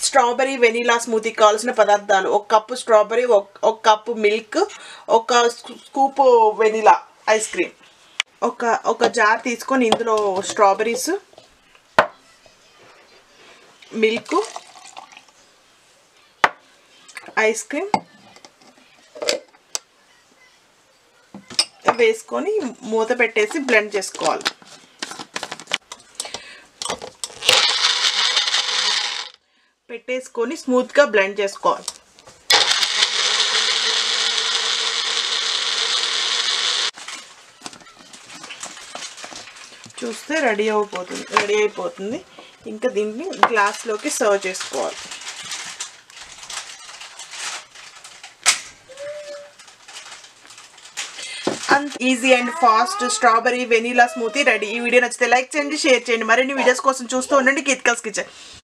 strawberry vanilla స్మూతీకి కావాల్సిన పదార్థాలు ఒక కప్పు స్ట్రాబెరీ ఒక కప్పు మిల్క్ ఒక స్కూప్ వెనీలా ఐస్ క్రీమ్ ఒక ఒక జార్ తీసుకొని ఇందులో స్ట్రాబెరీస్ మిల్క్ ఐస్ క్రీమ్ వేసుకొని మూత పెట్టేసి బ్లెండ్ చేసుకోవాలి పెట్టేసుకొని స్మూత్గా బ్లెండ్ చేసుకోవాలి చూస్తే రెడీ అయిపోతుంది రెడీ అయిపోతుంది ఇంకా దీన్ని గ్లాస్లోకి సర్వ్ చేసుకోవాలి అంత easy and fast strawberry vanilla smoothie ready ఈ వీడియో నచ్చితే లైక్ చేయండి షేర్ చేయండి మరిన్ని వీడియోస్ కోసం చూస్తూ ఉండండి కిత్కల్స్ కిచెన్